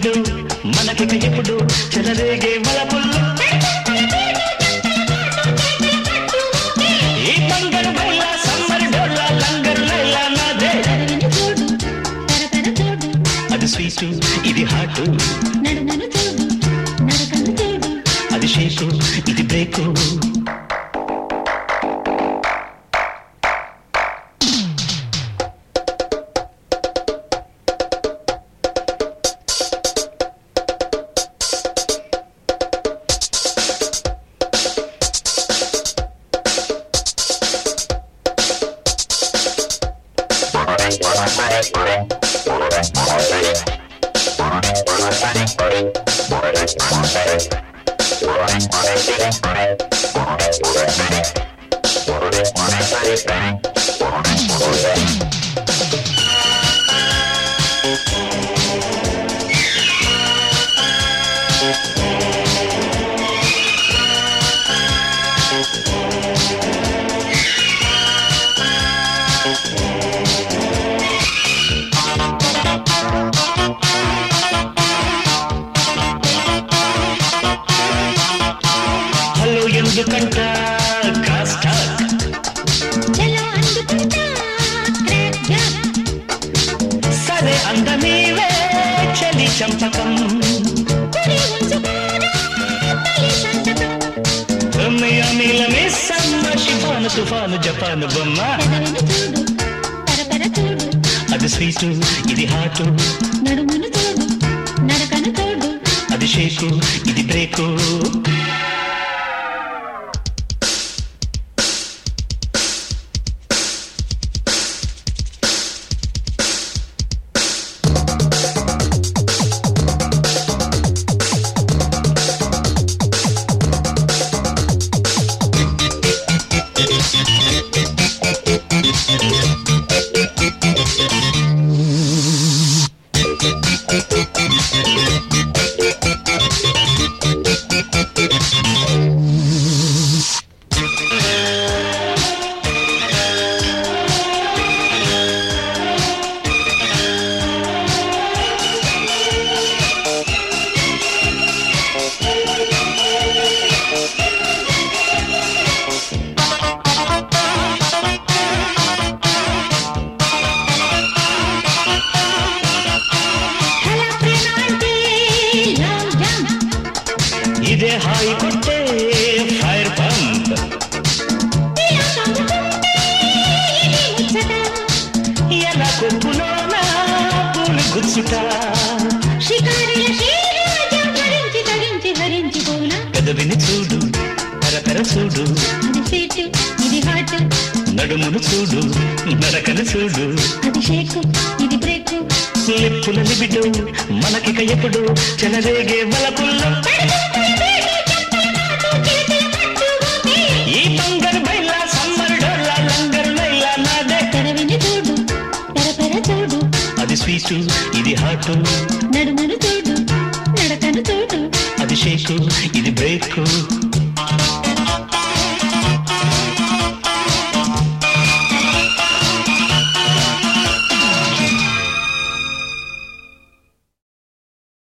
లిబిడు మనకిక ఎప్పుడు చెలరేగే వలపుల్లో ఈ బంగారు బల్ల సమ్మరి డోళ్ళ లంగరు లైలా నాదే పెదవిని చూడు తరతర చూడు అది స్వీటు ఇది హాటు నడుమను చూడు నడకను చూడు అది షేకు ఇది బ్రేకు హలో ఎందుకంట కాస్త చలో అందుకుంటా క్రాక్ జాక్ సరే అందమీవే చలి చంపకం పురి ఉంచుకోరా తొలి సంతకం అమీలమే సమ్మ షిఫాను తుఫాను జపాను బొమ్మ పెదవిని చూడు తరతర చూడు అది స్వీటు ఇది హాటు నడుమను చూడు నడకను చూడు అది షేకు ఇది బ్రేకు హలా ప్రేమాంటి లాంగ్ జంప్ ఇదే హాయి కొట్టే ఫైర్ పంప్ ఇలా కంగుకుంటే ఇది ముచ్చట ఎలా కొప్పులోనా పూలు గుచ్చుట షికారిల శ్రీరాజం ధరించి ధరించి హరించి పోనా పెదవిని చూడు తెర చూడు అది సీటు ఇది హాట్ నడుమును చూడు నడకను చూడు అది షేకు ఇది బ్రేకు లిప్పుల లిబిడు మనకిక ఎప్పుడు చెలరేగే వలపుల్లో ఈ బంగారు బైలా సమ్మరు డోళ్ళ లంగరు లైలా నాదే తెరవిని చూడు తెరపెర చూడు అది స్వీటు ఇది హాటు నడుమను చూడు నడకను చూడు అది షేకు ఇది బ్రేకు